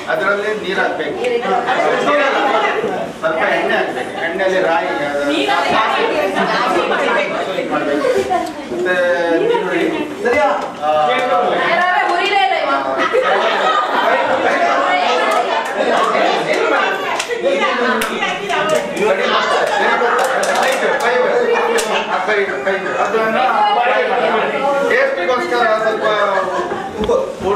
ಅದರಲ್ಲಿ ನೀರು ಹಾಕ್ಬೇಕು ಸ್ವಲ್ಪ ಎಣ್ಣೆ ಹಾಕ್ಬೇಕು ಎಣ್ಣೆಯಲ್ಲಿ ರಾಯಿ ಅದು ಮಾಡ್ಬೇಕು. ಮತ್ತೆ ನೀರುಳ್ಳಿ ಸರಿಯಾ ಆ, ಉರಿಲೇ ಇಲ್ಲ ಇವ ಅದನ್ನ ಟೇಸ್ಟಿಗೋಸ್ಕರ ಸ್ವಲ್ಪ ಉಪ್ಪು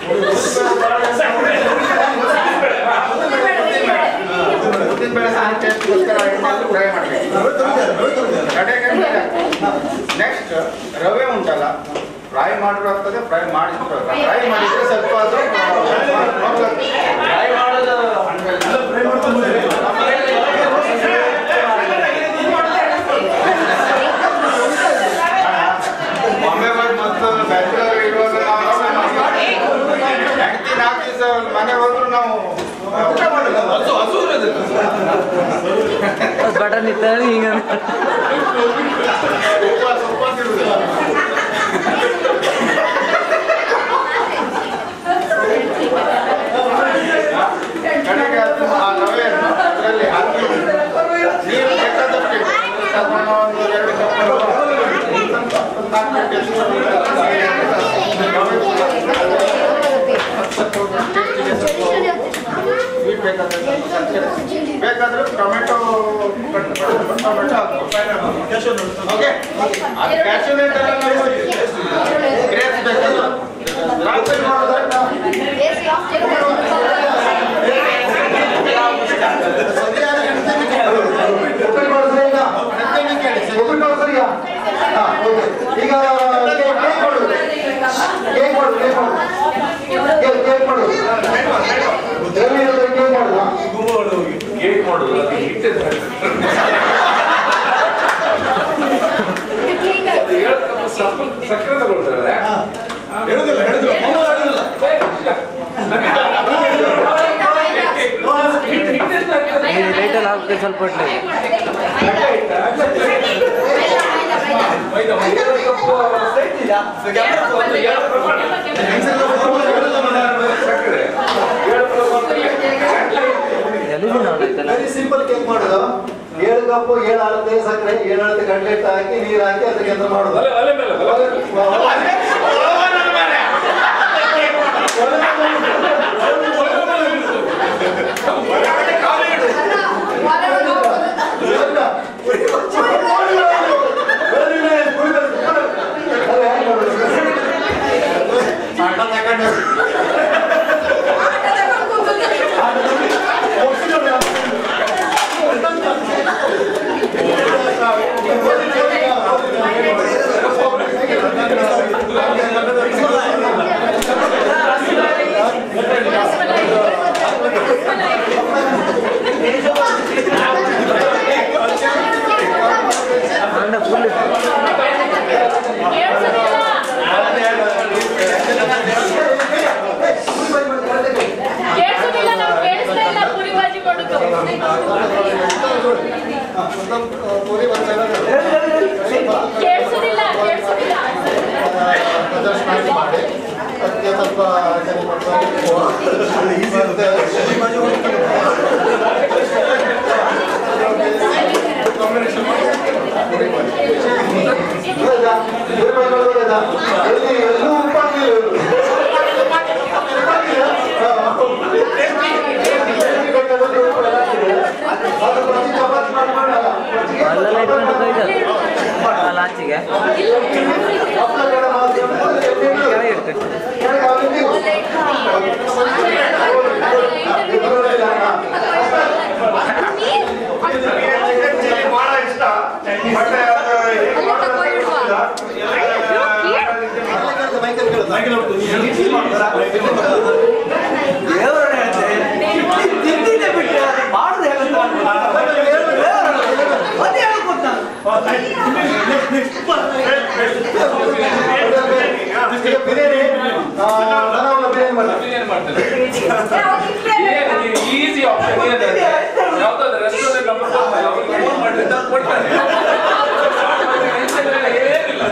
ಉದ್ದಿನಬೇಳೆ ಸಹ ಟೇಸ್ಟಿಗೋಸ್ಕರ ಎಣ್ಣೆಯಲ್ಲಿ ಫ್ರೈ ಮಾಡಬೇಕು ಕಡೆಗೆ ನೆಕ್ಸ್ಟ್ ರವೆ ಉಂಟಲ್ಲ ಫ್ರೈ ಮಾಡಿದ್ರು ಆಗ್ತದೆ ಫ್ರೈ ಮಾಡಿದ್ರು ಫ್ರೈ ಮಾಡಿದ್ರೆ ಸ್ವಲ್ಪ ಅದು ಫ್ರೈ ಮಾಡೋದು ಬಾಂಬೆ ಬಂದು ಮತ್ತು ಬ್ಯಾಚುಲರ್ ಇರುವಾಗ ನಾವು ಹೆಂಡತಿ ನಾಲ್ಕು ದಿವಸ ಮನೆ ಹೋದ್ರು ನಾವು ಊಟ ಮಾಡಿಲ್ಲ ಹಸು ಹಸು ಬಟನ್ ಇತ್ತ ಹಿಂಗ ಉಪವಾಸ ಉಪವಾಸ ಇರುವುದಿಲ್ಲ ಕಡೆಗೆ ಅದು ಆ ರವೆಯನ್ನು ಅದರಲ್ಲಿ ಹಾಕಿ ನೀರು ಬೇಕಾದಷ್ಟು ಸಾಧಾರಣ ಒಂದು ಎರಡು ಕಪ್ ಸ್ವಲ್ಪ ಹಾಕ್ಬಿಟ್ಟು ಎಷ್ಟು ಸ್ವೀಟ್ ಬೇಕಾದ್ರೆ ಸ್ವಲ್ಪ ಸಕ್ಕರೆ. ಬೇಕಾದ್ರೆ ಟೊಮೆಟೊ ಕಟ್ ಮಾಡ್ಕೊಂಡು ಟೊಮೆಟೊ ಹಾಕ್ಬೋದು ಓಕೆ ಅದು ಕ್ಯಾಶ್ಯೂ ನಟ್ ಎಲ್ಲ ನಾವು ಗ್ರೇಪ್ಸ್ ಬೇಕಾದ್ರೆ ದ್ರಾಕ್ಷಿ ಮಾಡೋದ್ರೆ ಒಬ್ಬರು ಮಾಡಿದ್ರೆ ಈಗ ಒಬ್ಬರು ಮಾಡಿದ್ರೆ ಈಗ ಹಾ, ಓಕೆ. ಈಗ ಕೇಕ್ ಕೇಕ್ ಮಾಡು ಕೇಕ್ ಮಾಡು ಕೇಕ್ ಮಾಡು ಕೇಕ್ ಕೇಕ್ ಮಾಡು ಏನಿರೋದು ಕೇಕ್ ಮಾಡುದಾ ಕೇಕ್ ಮಾಡೋದು ಅದು ಹಿಟ್ಟು ಅದು ಏಳು ಕಪ್ ಸ್ವಲ್ಪ ಸಕ್ಕರೆ ತಗೊಳ್ತಾರೆ ಹೇಳುದಿಲ್ಲ ಹೇಳುದಿಲ್ಲ ಲೈಟಲ್ಲಿ ಹಾಕಿ ಸ್ವಲ್ಪ ಹೊಟ್ಟೆ ಮೈದಾ ಏಳು ಕಪ್ ಒಂದು ಏಳು ಪ್ರಮಾಣ ಸಕ್ಕರೆ ಏಳು ಪ್ರಮಾಣ ಎಲ್ಲಿದೆ ನೋಡ್ಬೇಕಲ್ಲ ವೆರಿ ಸಿಂಪಲ್ ಕೇಕ್ ಮಾಡುದು ಏಳು ಕಪ್ಪು ಏಳು ಅಳತೆ ಸಕ್ಕರೆ ಏಳು ಅಳತೆ ಕಡ್ಲೆಟ್ ಹಾಕಿ ನೀರು ಹಾಕಿ ಅದಕ್ಕೆ ಎಂತ ಮಾಡುದು ಒಲೆ ಒಲೆ ಮೇಲೆ ಒಲೆ ಅಂದ ಫುಲ್ ಕೇಳಿಸೋದಿಲ್ಲ ನಾವು ಕೇಳಿಸ್ತಾ ಇಲ್ಲ ಪುರಿ ಬಾಜಿ ಮಾಡೋದು ಪೂರಿ ಬರ್ತಾರೆ ಕೇಳಿಸೋದಿಲ್ಲ ಕೇಳಿಸೋದಿಲ್ಲ ಪ್ರದರ್ಶನ ಮಾಡಿ ಅದಕ್ಕೆ ಸ್ವಲ್ಪ ಅಡಚಣೆ ಎಲ್ಲೂ ಉಪ್ಪಾಗಿಲ್ಲ ಅದು ಪ್ರತಿ ಚಪಾತಿ ಮಾಡ್ಕೊಂಡಲ್ಲ ಅಲ್ಲೆಲ್ಲ ಇಟ್ಕೊಂಡು ಕೈಗೆ ಅಲ್ಲ ಆಚೆಗೆ ಕೆಳಗೆ ಇಡ್ಬೇಕು ಬಹಳ ಇಷ್ಟ ಮತ್ತೆ ಅದು ಹೇಗೆ ಮಾಡೋದು ಅಂತ ಬಿರಿಯಾನಿ ಬಿರಿಯಾನಿ ಮಾಡಿ ಬಿರಿಯಾನಿ ಮಾಡ್ತಾರೆ ಈಸಿ ಆಪ್ಷನ್ ಯಾವ್ದಾದ್ರು ರೆಸ್ಟೋರೆಂಟ್ ನಂಬರ್ ಅವ್ರಿಗೆ ಫೋನ್ ಮಾಡಿದ್ರೆ ಕೊಡ್ತಾರೆ ಏನಿಲ್ಲ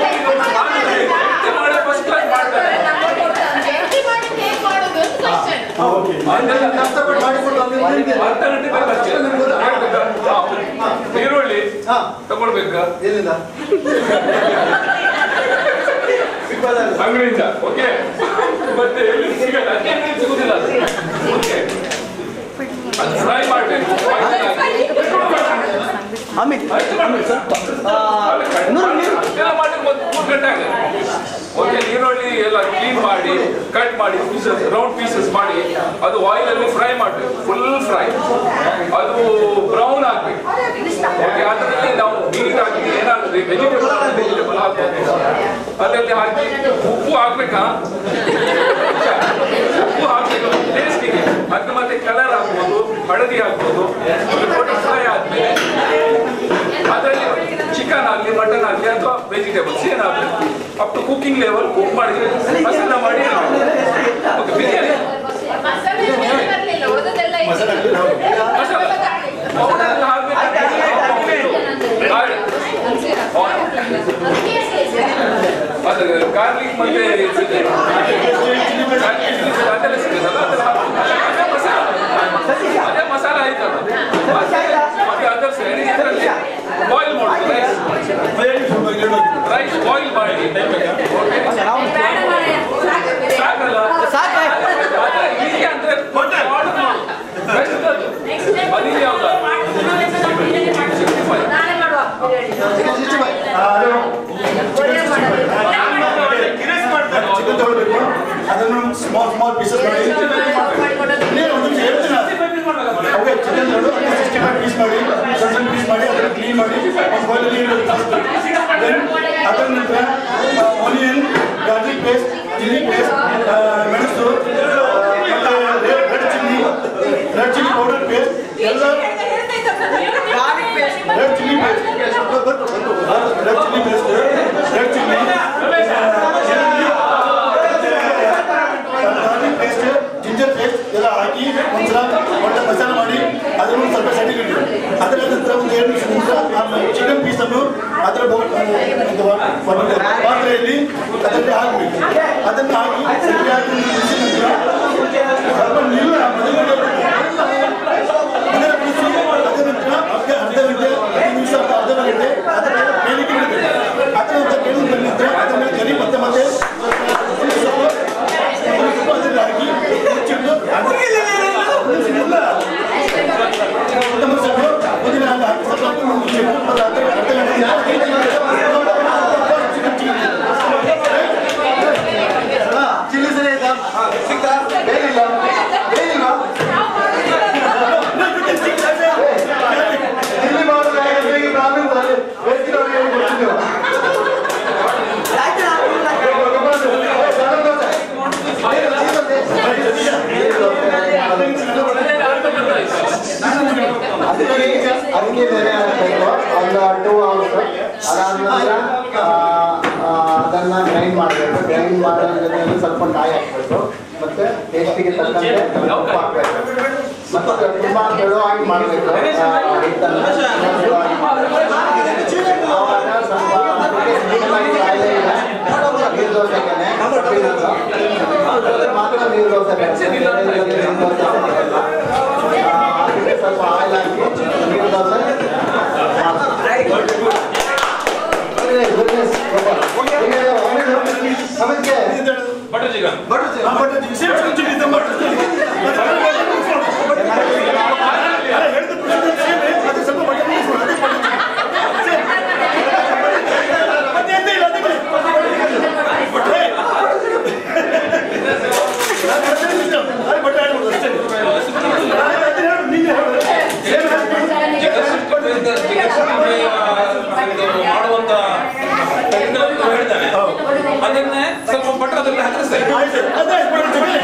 ಮಾಡಿ ಫಸ್ಟ್ ಕ್ಲಾಸ್ ಮಾಡ್ತಾರೆ ಮಾಡಿ ಹೇಗೆ ಮಾಡೋದು ಅಂತ question. ಅದೆಲ್ಲ ಕಷ್ಟಪಟ್ಟು ಮಾಡಿಕೊಂಡು ಅಲ್ಲಿ ನಿಮ್ಗೆ- ಅರ್ಧ ಗಂಟೆ ಬೇಕು ಅಷ್ಟೇ. ಬೇಕಾ? ಹಾ. ಈರುಳ್ಳಿ ಹಾ. ತಗೊಳ್ಬೇಕಾ ಎಲ್ಲಿಂದ ಅಂಗಡಿಯಿಂದ ಓಕೆ ಮತ್ತೆ ಎಲ್ಲಿ ಸಿಗಲ್ಲ ಅಂಗಡಿಯಲ್ಲಿ ಸಿಗುದಿಲ್ಲ ಅದು ಓಕೆ ಅದು ಫ್ರೈ ಮಾಡಬೇಕು ಅಮಿತ್ ಅದೆಲ್ಲ ಮಾಡಿ ಒಂದು ಮೂರು ಗಂಟೆ ಆಗುತ್ತೆ ಓಕೆ ಈರುಳ್ಳಿ ಎಲ್ಲ ಕ್ಲೀನ್ ಮಾಡಿ ಕಟ್ ಮಾಡಿ ಪೀಸಸ್ ರೌಂಡ್ ಪೀಸಸ್ ಮಾಡಿ ಅದು ಆಯಿಲ್ ಅಲ್ಲಿ ಫ್ರೈ ಮಾಡಬೇಕು ಫುಲ್ ಫ್ರೈ ಅದು ಬ್ರೌನ್ ಆಗ್ಬೇಕು ಓಕೆ ಅದರಲ್ಲಿ ನಾವು ಮೀಟ್ ಹಾಕಿ ಏನಾಗುತ್ತೆ ವೆಜಿಟೇಬಲ್ ವೆಜಿಟೇಬಲ್ ಹಾಕ್ಬೇಕು ಅದರಲ್ಲಿ ಹಾಕಿ ಉಪ್ಪು ಹಾಕ್ಬೇಕಾ ಉಪ್ಪು ಹಾಕಬೇಕು ಟೇಸ್ಟಿಗೆ ಅದು ಮತ್ತೆ ಕಲರ್ ಹಾಕ್ಬೋದು ಹಳದಿ ಹಾಕ್ಬೋದು ಫ್ರೈ ಆದ್ಮೇಲೆ ಅದರಲ್ಲಿ ಚಿಕನ್ ಆಗಲಿ ಮಟನ್ ಆಗಲಿ ಅಥವಾ ವೆಜಿಟೇಬಲ್ಸ್ ಏನಾಗಲಿ up to cooking level cook ಮಾಡಿ ಮಸಾಲ ಮಾಡಿ ಓಕೆ ಬಿರಿಯಾನಿ ಮಸಾಲೆ ಏನು ಬರ್ಲಿಲ್ಲ ಉಳಿದದ್ದೆಲ್ಲ ಇದೆ. ಮಸಾಲ ಪೌಡರ್ ಎಲ್ಲ ಹಾಕ್ಬೇಕು ಅದು ಗಾರ್ಲಿಕ್ ಮತ್ತೆ ಸಿಗುತ್ತೆ. garlic ಅದೆಲ್ಲ ಸಿಗುತ್ತಲ್ಲ ಅದೆಲ್ಲ ಹಾಕ್ಬೇಕು. ಅದೇ ಮಸಾಲ ಅದೇ ಮಸಾಲ ಆಯ್ತಲ್ಲ ಮತ್ತೆ ಅದರ ಸೈಡ್ ಇದರಲ್ಲಿ ಬಾಯ್ಲ್ ಮಾಡೋದು ರೈಸ್ ರೈಸ್ ಬಾಯ್ಲ್ ಮಾಡಿ ಓಕೆ ಸಾಕಲ್ಲ ಸಾಕು. ಅದೇ ಹೀಗೆ ಅಂದ್ರೆ order ಮಾಡು. Best ಅದು. ಅದು ಇದು ಯಾವ್ದು? 65. ನಾಳೆ ಮಾಡುವ ಚಿಕನ್ ತಗೊಳ್ಬೇಕು ಅದನ್ನು ಸ್ಮಾಲ್ ಸ್ಮಾಲ್ ಪೀಸಸ್ ಮಾಡಿ ಇನ್ನೇನು ಒಂದು ನಿಮಿಷ ಹೇಳ್ತೀನಿ ನಾನು. ಓಕೆ ಚಿಕನ್ ತಗೊಂಡು ಸಿಕ್ಸ್ಟಿ ಫೈವ್ ಪೀಸ್ ಮಾಡಿ ಸಣ್ಣ ಸಣ್ಣ ಪೀಸ್ ಮಾಡಿ ಅದನ್ನು ಕ್ಲೀನ್ ಮಾಡಿ ಒಂದು ಬಾಯ್ಲ್ ನೀರು ದೆನ್ ಅದರ ನಂತರ onion garlic paste chilli paste ಮೆಣಸು ಮತ್ತೆ red chilli red chilli powder paste ಎಲ್ಲ red chilli paste red chilli paste red chilli garlic paste ginger paste ಎಲ್ಲ ಹಾಕಿ ಒಂದ್ಸಲ ಒಳ್ಳೆ ಮಸಾಲ ಮಾಡಿ ಅದನ್ನು ಸ್ವಲ್ಪ ಸೆಟ್ಟಿಗಿಟ್ಟು ಅದರ ನಂತರ ಒಂದು ಎರಡು ನಿಮಿಷ ನಂತರ ಚಿಕನ್ ಪೀಸನ್ನು ಅದರ ಬೌಲ್ ಒಂದು ಒಂದು ಪಾತ್ರೆಯಲ್ಲಿ ಅದರಲ್ಲಿ ಹಾಕಬೇಕು ಅದನ್ನು ಹಾಕಿ ಸರಿ ಹಾಕಿ ಬಿಸಿ ನಂತರ ಸ್ವಲ್ಪ ನೀರು ಅದರ ಬಿಸಿ ಅದರ ನಂತರ ಅರ್ಧ ಅರ್ಧ ಗಂಟೆ ಐದು ನಿಮಿಷ ಅಥವಾ ಅರ್ಧ ಗಂಟೆ ಅದರ ಮೇಲಿಗೆ ಬಿಡಬೇಕು ಅದರ ನಂತರ ಬೇಳೆ ಬಂದ ನಂತರ ಅದರ ಮೇಲೆ ಕರಿ ಮತ್ತೆ ಮತ್ತೆ ಸ್ವಲ್ಪ ಉಪ್ಪು ಅದರಲ್ಲಿ ಹಾಕಿ ಮುಚ್ಚಿಟ್ಟು ಇಲ್ಲ. ಕೊತ್ತಂಬರಿ ಸೊಪ್ಪು, ಪುದೀನ ಎಲ್ಲ ಹಾಕಿ ಸ್ವಲ್ಪ ಮುಚ್ಚಿಟ್ಟು ಅದು ಅರ್ಧ ಅರ್ಧ ಗಂಟೆ ಚಿಲ್ಲಿ ಸರಿ ಆಯ್ತಾ ಸಿಕ್ತಾ ಬೇಕಿಲ್ಲ ಬೇಕಿಲ್ಲ ಇಲ್ಲಿ ಮಾಡೋದು ಹೇಗೆ ಬ್ರಾಹ್ಮಣ ವೆಜ್ಜಿನವ್ರಿಗೆ ಹೇಳಿ ಕೊಡ್ತಿದ್ದೀವಿ ಅದಕ್ಕೆ ಬೇರೆ ಹಾಕ್ಬೇಕು ಒಂದು ಟೂ ಅವರ್ಸ್ ಅದಾದ ನಂತರ ಅದನ್ನ ಗ್ರೈಂಡ್ ಮಾಡಬೇಕು ಗ್ರೈಂಡ್ ಮಾಡೋ ಜೊತೆಯಲ್ಲಿ ಸ್ವಲ್ಪ ಕಾಯಿ ಹಾಕ್ಬೇಕು ಮತ್ತೆ ಟೇಸ್ಟಿಗೆ ತಕ್ಕಂತೆ ಉಪ್ಪು ಹಾಕ್ಬೇಕು ಮತ್ತೆ ತುಂಬಾ ತೆಳುವಾಗಿ ಮಾಡಬೇಕು ಹಿಟ್ಟನ್ನು ತೆಳುವಾಗಿ ಮಾಡ್ಬೇಕು. ಆವಾಗ ಸ್ವಲ್ಪ ಅದಕ್ಕೆ ಸೀಮೆಕಾಯಿ ಕಾಯಿಲೆ ಇಲ್ಲ ನೀರು ದೋಸೆಗೆನೆ ಕಬ್ಬಿಣದ್ದು. ಅದ್ರಲ್ಲಿ ಮಾತ್ರ ನೀರು ದೋಸೆ ಬರುತ್ತೆ. ಬೇರೆ ಇದ್ರಲ್ಲಿ ನೀರು ದೋಸೆ ಬರಲ್ಲ. ಆ, ಅದಕ್ಕೆ ಸ್ವಲ್ಪ ಆಯಿಲ್ ಹಾಕಿ ನೀರು ದೋಸೆ ಮಾಡ್ಬೇಕು. Goodness, goodness. ಈಗ ನಮಗೆ ಬಟರ್ ಚಿಕನ್ ಮಾಡುವಂತ ಹೇಳ್ತಾನೆ ಅದನ್ನೇ ಸ್ವಲ್ಪ ಬಟರ್ ಅದರಲ್ಲಿ ಹಾಕಿದ್ರೆ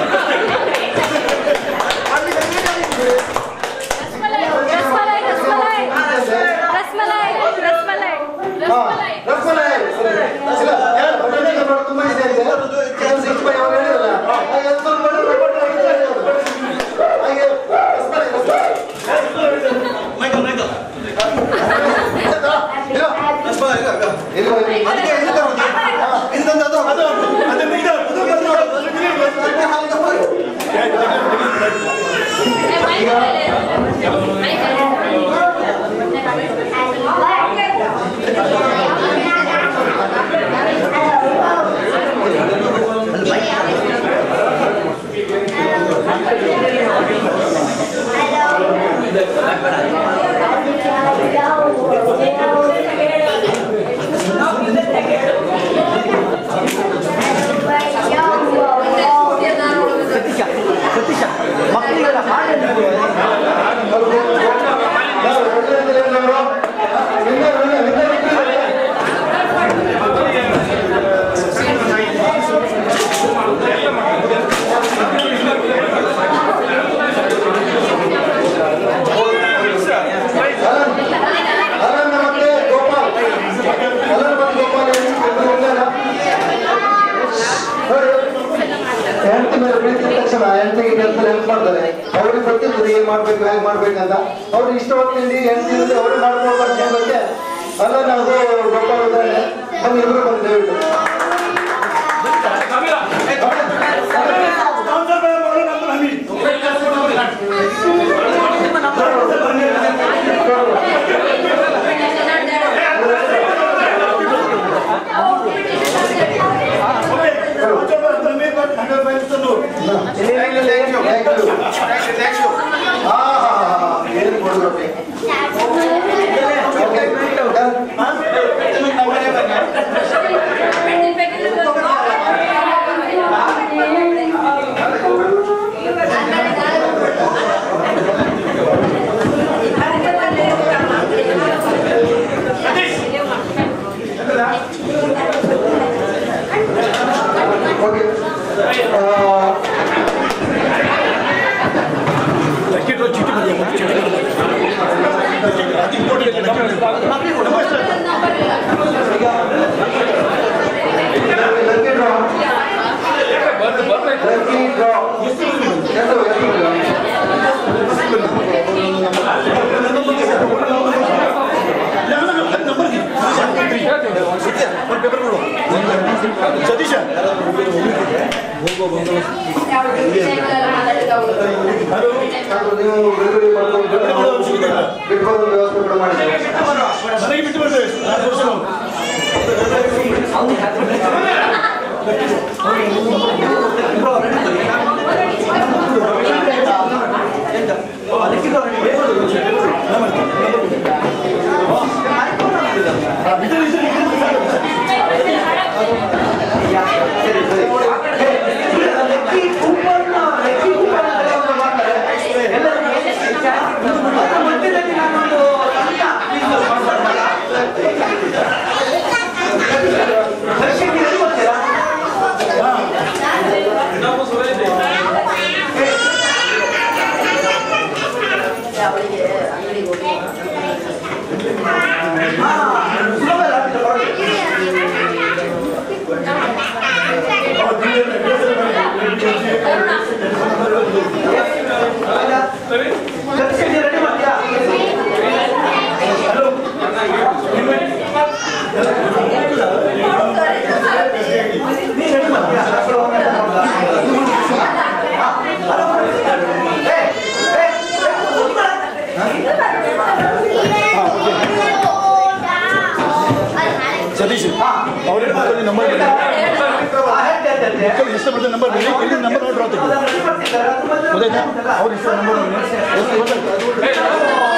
ರಸ್ಮಲೈ ರಸ್ಮಲೈ ರಸ್ಮಲೈ ರಸ್ಮಲೈ ರಸ್ಮಲೈ ರಸಮಲೈ ಇಲ್ಲ ಯಾರು ಬಟರ್ ಚಿಕನ್ ಮಾಡೋದು ತುಂಬಾ ಈಸಿ ಆಗಿದೆ ಚಿಕನ್ ಸಿಕ್ಸ್ಟಿ ಫೈವ್ ಅವ್ರು ಹೇಳಿರಲ್ಲ ಹಾಗೆ ಅದು ಸ್ವಲ್ಪ ಬಟರ್ ಬಟರ್ ಹಾಗೆ ರಸಮಲೈ ರಸಮಲೈ ಇಲ್ಲ ಅದಕ್ಕೆ ಎಲ್ಲಿ ತರೋದು ಇದೊಂದು ಅದು ಅದು ಅದನ್ನು ಇದು ಅದು ಹಾಲಿಗೆ ಹೋಗಿ. ಮನೆಗೆ ಕೆಲಸ ಹೆಲ್ಪ್ ಮಾಡ್ತಾರೆ ಅವ್ರಿಗೆ ಗೊತ್ತಿರ್ತದೆ ಏನ್ ಮಾಡ್ಬೇಕು ಹೇಗೆ ಮಾಡ್ಬೇಕಂತ ಅವ್ರು ಇಷ್ಟವಾದ ತಿಂಡಿ ಹೆಂಗ್ ತಿಂದ್ರೆ ಅವ್ರು ಮಾಡ್ಕೊಳ್ಬಾರ್ದು ಅನ್ನೋದಕ್ಕೆ ಅಲ್ಲ ನಾವು ಗೊತ್ತಾಗುತ್ತೆ ಬನ್ನಿ ಇಬ್ರು ಬಂದು ದಯವಿಟ್ಟು Thank you, thank you. Thank you, thank you. ಹಾ ಹಾ ಹಾ ಏನು ಕೊಡ್ಬೇಕು ಓಕೆ ಓಕೆ ಲಕ್ಕಿ ಡ್ರಾ ಬಂದು ಬರ್ತೈತೆ ಲಕ್ಕಿ ಡ್ರಾ ಎಷ್ಟು ಎಷ್ಟು ಸಾಕು, ನೀವು ಬಿಡುಗಡೆ ಮಾಡ್ಕೊಂಡು ಬಿಟ್ಕೊಂಡು ವ್ಯವಸ್ಥೆ ಕೂಡ ಮಾಡಿ ಸತೀಶ್ ಅವ್ರಿಗೆ ಮಕ್ಕಳಿಗೆ ನಂಬರ್ ಮಕ್ಕಳಿಗೆ ಇಷ್ಟ ಬರ್ತದೆ ನಂಬರ್ ಬರಲಿ ಇಲ್ಲಿ ನಂಬರ್ ನೋಡ್ರಿ ತೆಗಿ ಗೊತ್ತಾಯ್ತಾ ಅವ್ರ ಇಷ್ಟ ನಂಬರ್ ಎಷ್ಟು ಗೊತ್ತಾಯ್ತು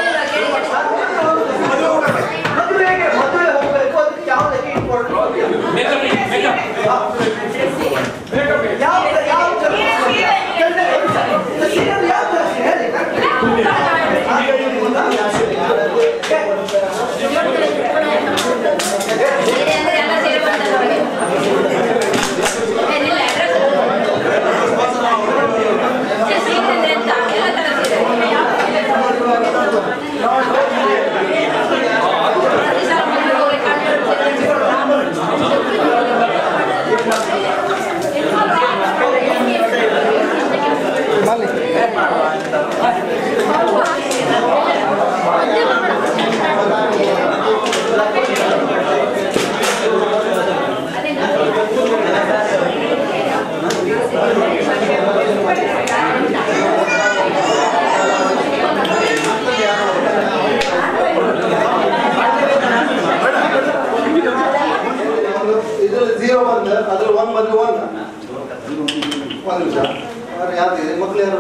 ಇದ್ರಲ್ಲಿ ಝೀರೋ ಬಂದ್ರೆ ಅದ್ರಲ್ಲಿ ಒನ್ ಬಂದ್ರೆ ಒನ್ ಒಂದು ನಿಮಿಷ ಅವ್ರು ಯಾವ್ದು ಇದೆ? ಮಕ್ಳು ಯಾರು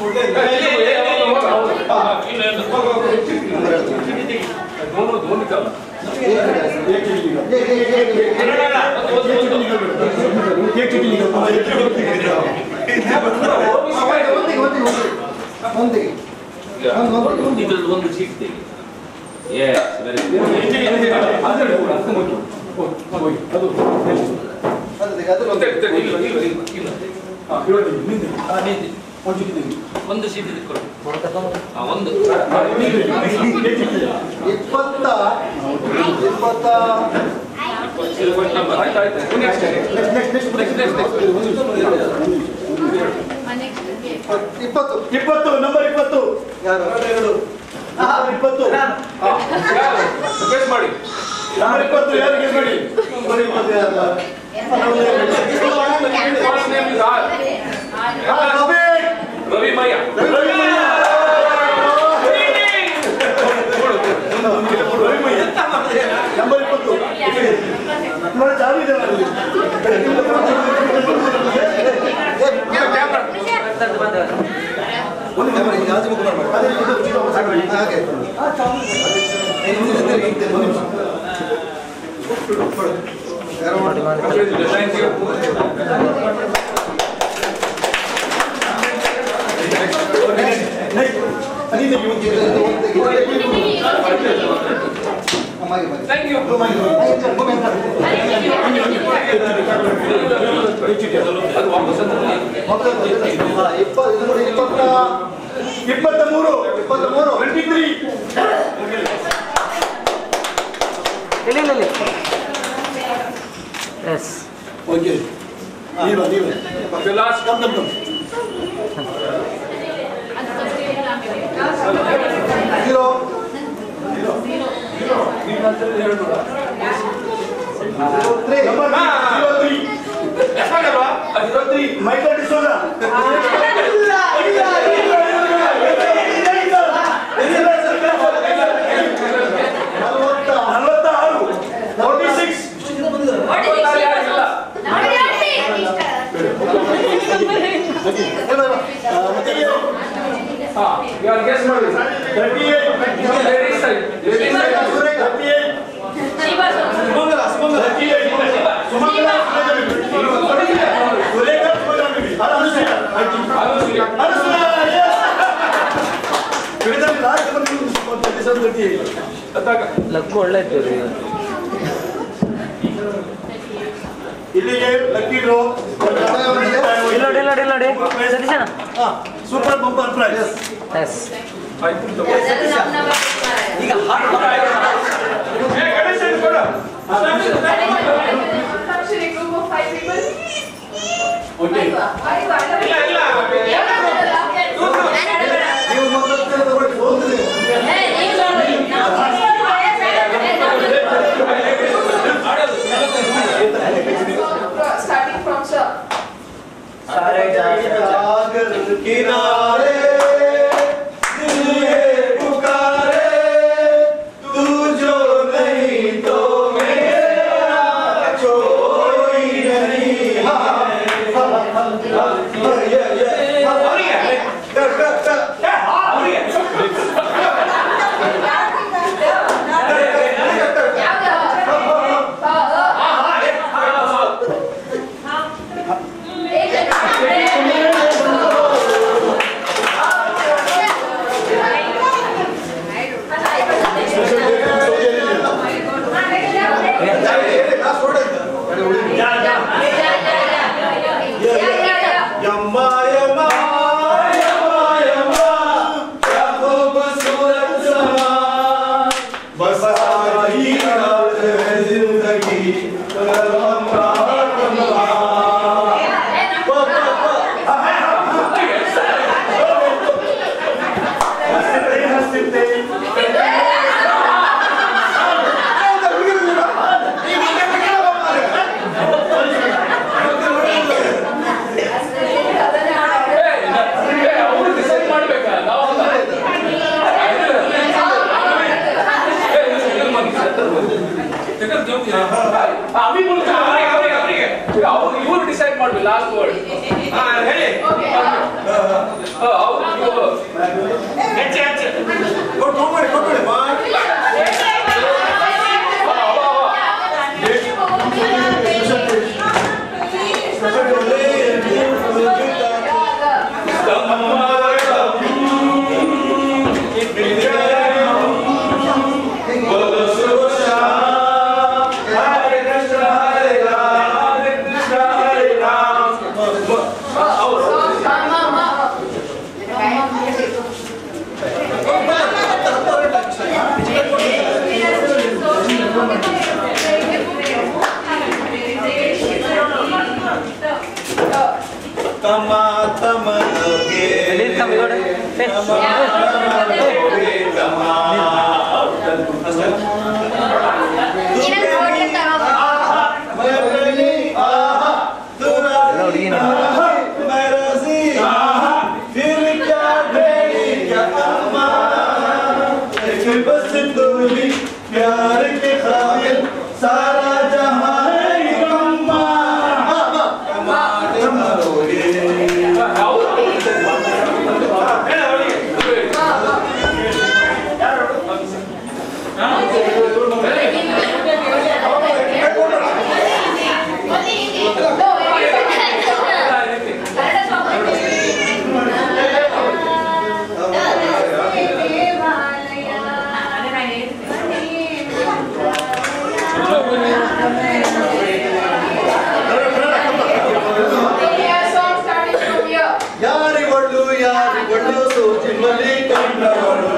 दोनों दोनों का ಏ, ಏ, ಏ, ಏ, ಏ. ಒಂದಿಗೆ, ಒಂದಿಗೆ, ಒಂದಿಗೆ. ಒಂದಿಗೆ. ಒಂದು, ಒಂದು. ಇದ್ರಲ್ಲಿ ಒಂದು ಚೀಟ್ ತೆಗಿ ಎಸ್ ವೆರಿ ಅದಕ್ಕೆ, ಅದ್ರಲ್ಲಿ ಒಂದು. ಇಲ್ಲ ಇಲ್ಲ ಇಲ್ಲ ಇಲ್ಲ ಒಂದು ಸೀಟ್ ಇಟ್ಕೊಳ್ಳಿ ಆ, ಒಂದು ಇಪ್ಪತ್ತ ಇಪ್ಪತ್ತ ಆಯ್ತು ಆಯ್ತು next next next next next ಇಪ್ಪತ್ತು ಇಪ್ಪತ್ತು ನಂಬರ್ ಇಪ್ಪತ್ತು ಯಾರು ನಂಬರ್ ಇಪ್ಪತ್ತು ರಿಕ್ವೆಸ್ಟ್ ಮಾಡಿ ನಂಬರ್ ಇಪ್ಪತ್ತು ಯಾರು ಗೆಸ್ ಮಾಡಿ ನಂಬರ್ ಇಪ್ಪತ್ತು ಯಾರು First name is R. ಹಾ, ರವಿ. ರವಿ ಮಯ್ಯ ರವಿ ಮಯ್ಯ. ನಂಬರ್ ಇಪ್ಪತ್ತು ನೋಡಿ ಚಾಲು ಇದೆ ಅಲ್ಲಿ. ಒಂದು ಕ್ಯಾಮರಾ ಇದೆ, ಆಚೆ ಮುಖ ಮಾಡ್ಬೇಡಿ. ಅದೇ ಇದು, ಇದು, ಹಾಗೆ. ಏ, ಮುಂದೆ ಹಿಂದೆ ಹಿಂದೆ, ಒಂದು ನಿಮಿಷ. ಕೊಡು. ಯಾರೋ ಮಾಡಿ. ಥ್ಯಾಂಕ್ ಯು ಅದಿದೆ ಇವ್ನು. ಇದು, ಇದು, ಒಂದು ತೆಗಿ. ಅಮ್ಮಗೆ ಬನ್ನಿ. ಥ್ಯಾಂಕ್ ಯು ಅದು ವಾಪಸ್ ಅಂತ ಹಾ, ಇಪ್ಪ- ಇದು ನೋಡಿ, ಇಪ್ಪತ್ತ ಇಪ್ಪತ್ತ ಮೂರು ಇಪ್ಪತ್ತ ಮೂರು ಟ್ವೆಂಟಿ ತ್ರೀ ಇಲ್ಲಿ ಇಲ್ಲಿ ಇಲ್ಲಿ ಎಸ್ ಓಕೆ ನೀವ ನೀವ The last come come come zero three number zero three zero three Michael D'Souza ನಲವತ್ತ ನಲವತ್ತ ಆರು ಫೋರ್ಟಿ ಸಿಕ್ಸ್ ಗೆಸ್ ಮಾಡಿ thirty eight ladies side ladies side thirty eight Sumangala Sumangala thirty eight Sumangala Surekha Sumangala ಬಿಡಿ ಅದು ಅನುಸೂಯ ಆಯ್ತು ಅನುಸೂಯ ಅನುಸೂಯ yes. ಹಿಡಿದಲ್ಲಿ last number thirty seven thirty eight ಅತ್ತಾಗ luck ಒಳ್ಳೆ ಇತ್ತು ರೀ ಇಲ್ಲಿಗೆ ಲಕ್ಕಿ ಡ್ರೋ ಇಲ್ಲಿ ನೋಡಿ ಇಲ್ಲಿ ನೋಡಿ ಇಲ್ಲಿ ನೋಡಿ ಸತೀಶಣ್ಣ ಸೂಪರ್ ಬಂಪರ್ ಪ್ರೈಸ್ ಎಸ್ ಆಯ್ತು ತಗೋ. ಏ, ಗಣೇಶ್ ಅವ್ರು ಕೊಡು. ನೀವು ಮೊದಲು ತಗೊಳ್ಳಿ ಹೋಗ್ತದೆ Starting from sir. सागर किनारे दिल ये पुकारे तू जो नहीं तो मेरा कोई नहीं ये ये कर कर कर यम्मा यम्मा यम्मा यम्मा क्या खूबसूरत समा बस आही रात है जिंदगी अगर हम रात बना ಏ, ಅವ್ರು decide ಮಾಡ್ಬೇಕಾ? ನಾವಲ್ಲ. ಏ, ಇದನ್ನ ಬನ್ನಿ, ಇದನ್ನ ಬನ್ನಿ. ಇದನ್ನ ಜೋಕ್ ಇದೆ. ಆ, ಅಭಿ ಮೂಲಕ ಅವ್ರಿಗೆ, ಅವ್ರಿಗೆ, ಅವ್ರಿಗೆ. ಅವ್ರು ಇವ್ರು ಡಿಸೈಡ್ ಮಾಡ್ಬೇಕು ಲಾಸ್ಟ್ ವರ್ಡ್ ಹೇಳಿ ಆ, ಅವ್ರು ಇವ್ರು. ಹೆಚ್ಚೆ ಹೆಚ್ಚೆ ಕೊಟ್ಟು ಹೋಗ್ಬೇಡಿ ಕೊಟ್ಬಿಡಿ ಮಾಡಿ ಆ, ಅವ, ಅವ. ತಮ ತಮ ಲೋಗೆ ಬಿಗೋಡೆ ಎಲ್ಲ ಹುಡುಗಿನ प्यार के काबिल सारा जहां है कम्मा कम्मा ಯಾರಿ ಒಳ್ಳು ಯಾರಿ ಒಳ್ಳು ಸೂಚಿ ಮಲ್ಲಿ ಕಂಡವಳು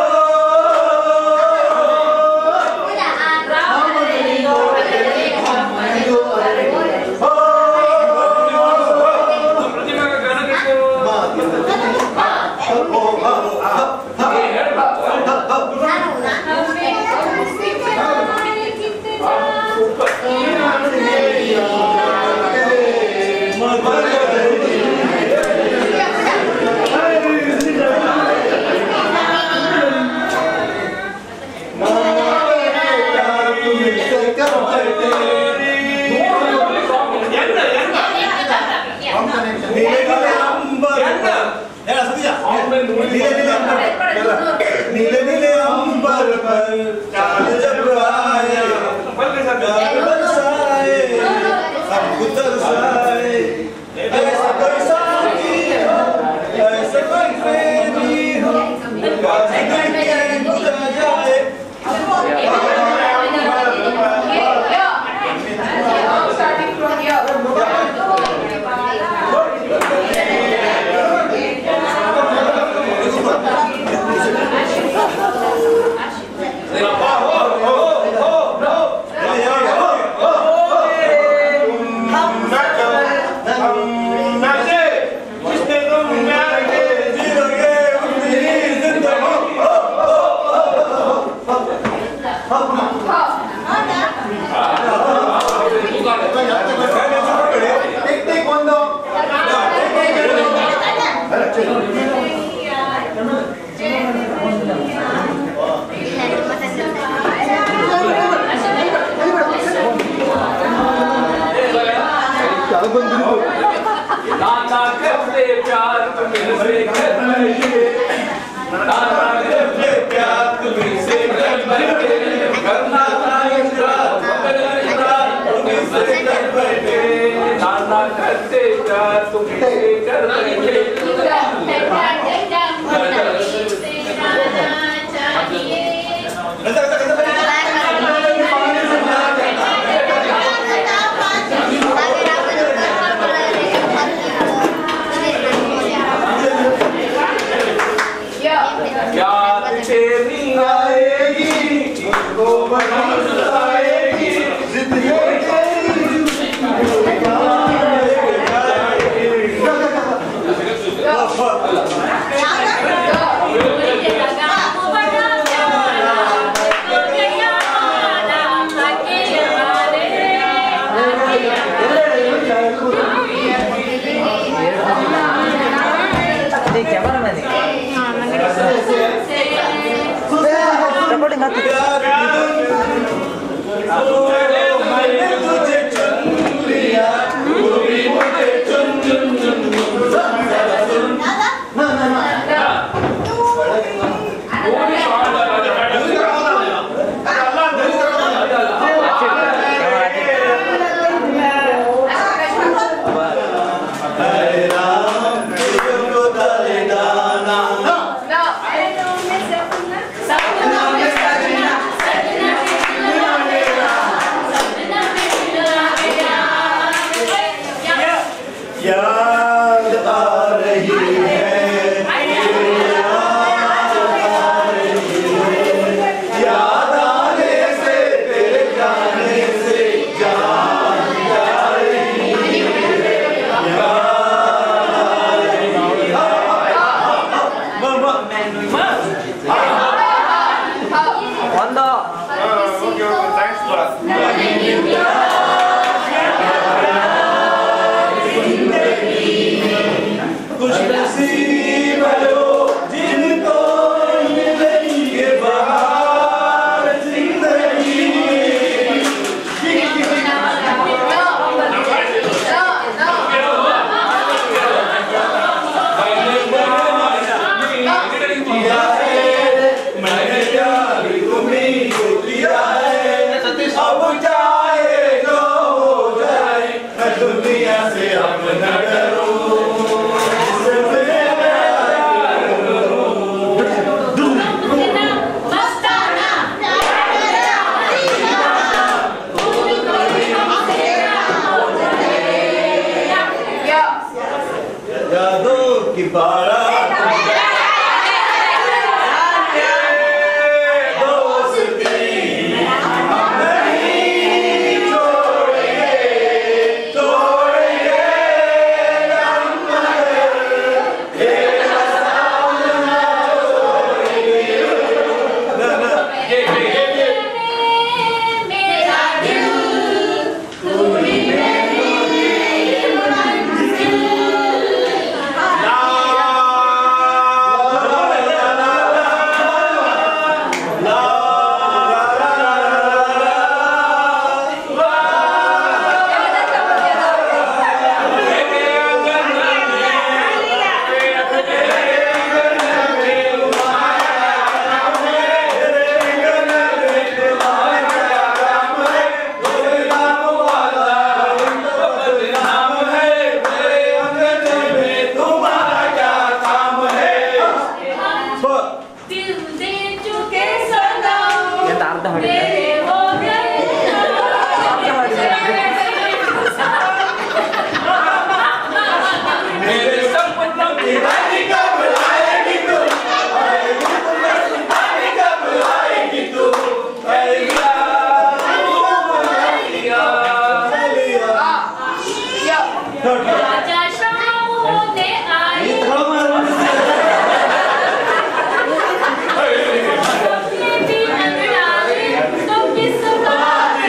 ಪ್ರತಿಭೆಗೆ ಗಣನಿಟ್ಟು नीले नीले अंबर पर चांद जब आए प्यार बरसाए हमको तरसाए ऐसा कोई साथी हो ऐसा कोई प्रेमी हो काश कोई गुजर जाए नाना करते प्यार तुमसे कर बैठे नाना करते प्यार तुमसे कर बैठे करना ना इकरार मगर इकरार तुमसे कर बैठे नाना करते प्यार तुमसे कर बैठे याद तेरी आएगी को बनाएगी जिंदगी ಅದೇ ಕ್ಯಾಮರಾಮನ್ ರೆಕಾರ್ಡಿಂಗ್ ಆಗ್ತಿದೆ मैंने तुझे चुन लिया तू भी मुझे चुन चुन चुन चुन हरे राम तुझको दले दाना No. ಒಂದು ಓಕೆ ಓಕೆ ಥ್ಯಾಂಕ್ಸ್ ಬಾಸ್ यादों की बारात दोस्ती हम नहीं छोड़ेंगे छोड़ेंगे हम तेरा सामना छोड़ेंगे ना ना ये ये ये मेरा दिल पूरी दिल दे चुके सनम ಎಂತ ಅರ್ಧ ಹೊಡಿತ मेरे हो गए मेरे सपनों की रानी कब आएगी तू रानी कब आएगी तू ऐया राजा शाम होने आई सपने भी अंगारे तो किस बात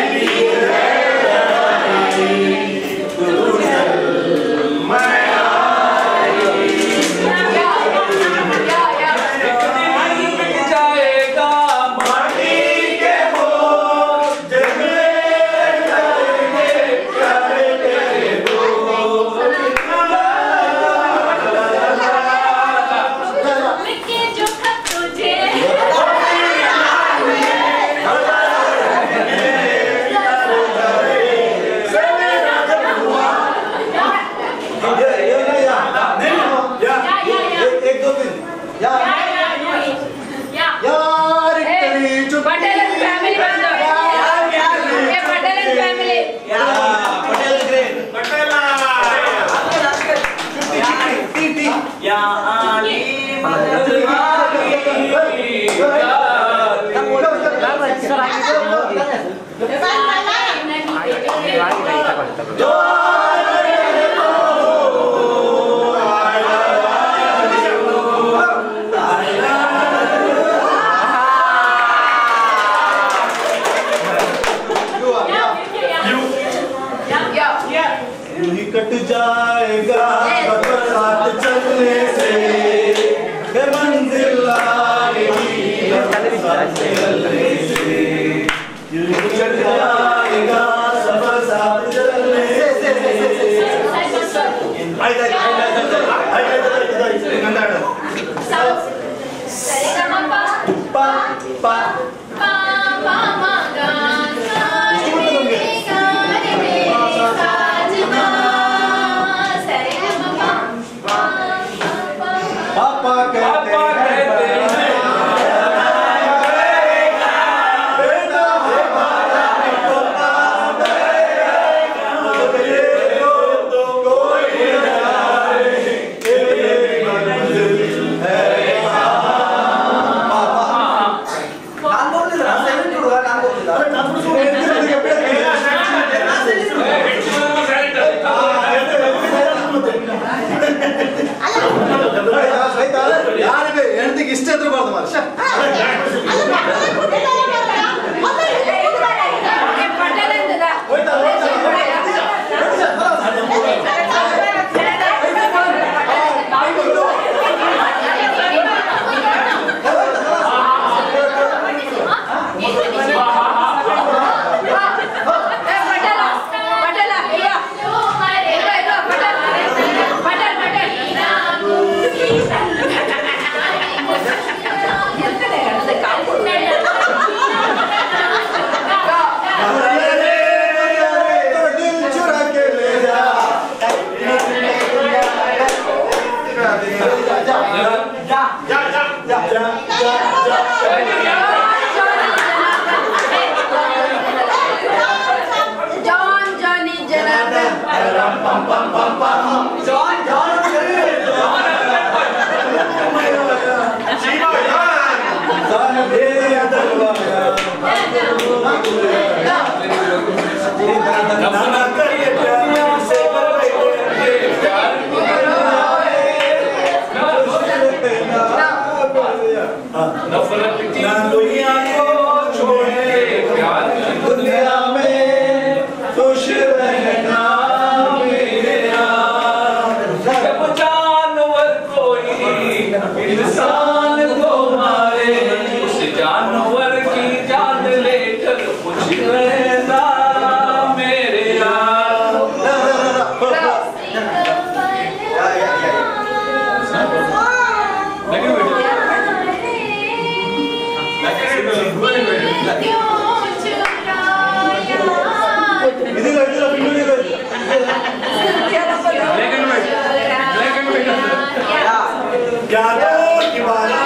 जाएगा माटी के मोर जगले जाएंगे प्यारे तेरे लिखे जो खत तुझे एक दो तीन या या नहीं या यार इतनी चुप पटेल फैमिली बंदो ये Patel family Patel great sir ಆಗಿದೆ ಹೋಗಿ ಆಗಿದೆ ತಗೊಳ್ಳಿ ತಗೊಳ್ಳಿ यूं ही कट जाएगा बरसात चलने से ये मंजिल आएगी बरसात चलने से यूं ही कट जाएगा सफर साथ चलने से आइए आइए आइए आइए आइए पा पा पापा कहते पापा हैं कहते हैं बेटा हमारा पापा तो कोई जाए ये मंजिल है ಯಾರಿಗೆ ಹೆಣ್ಣಿಗೆ ಇಷ್ಟ ಇದ್ರೆ ಬಾರ್ದು ಮಾರ್ಷ ಜಾನ್ ಜಾನಿ ಜನಾರ್ದನ್ नफरत की दुनिया को छोड़ के प्यार की दुनिया में खुश रहना मेरा जब जानवर कोई इंसान को मारे उस जानवर की जान लेकर खुश रहना मेरे यार लगे बेटे ಇದೀಗ ಇದೀಗ ಬಿಂದುವಿಗೆ ಹೋಯ್ತು. Black and white black and white ಯಾರೋ ಕಿವಾರ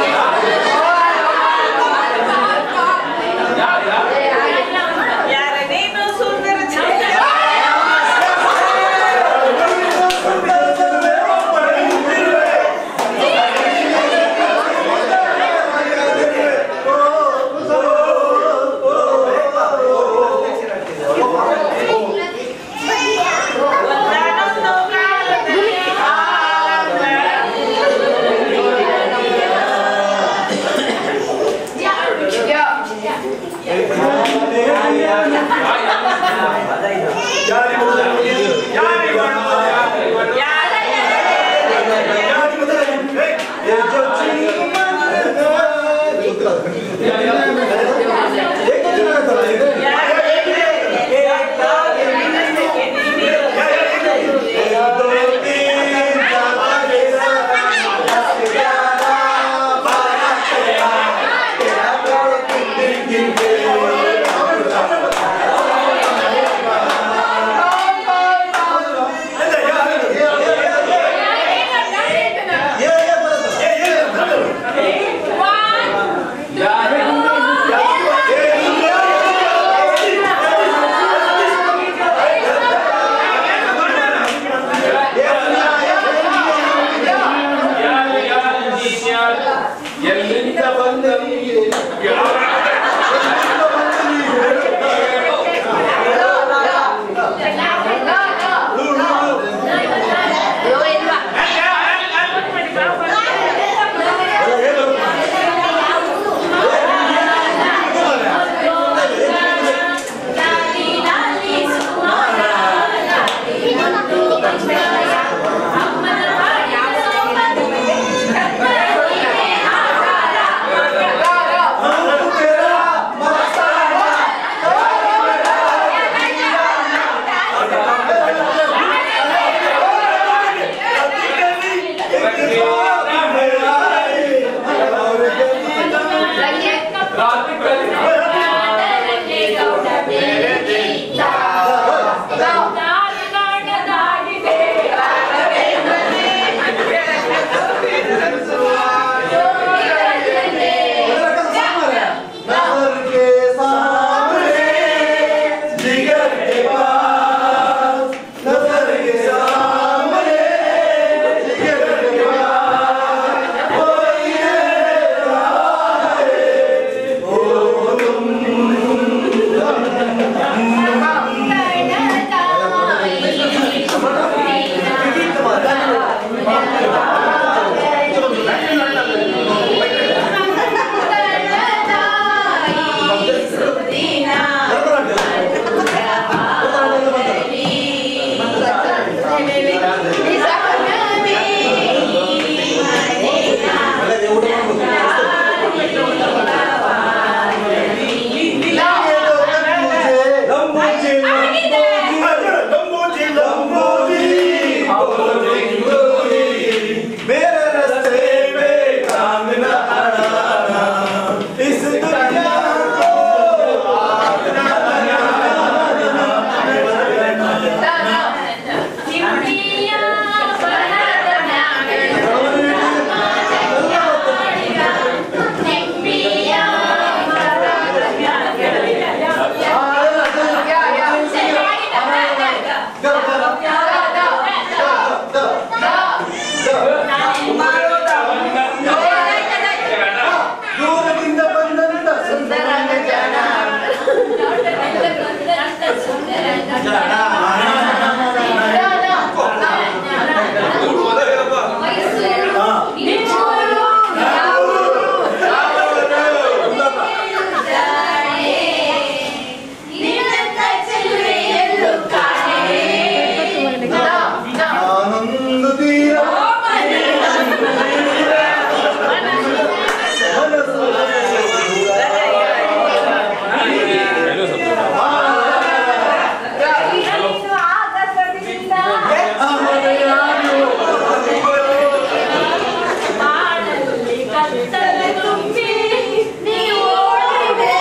ತಲೆ ತುಂಬಿ ನೀವು ಓಡುವೆ.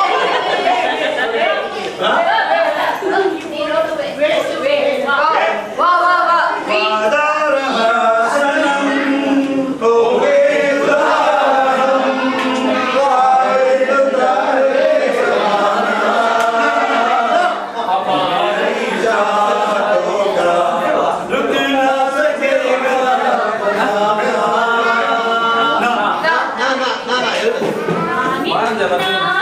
ನೀನೋಡುವೆ. ಬೆಳೆಸುವೆ. ವಾ, ವಾ, ವಾ, ವಾ. ವಿ. ಬಾರಂಜಲ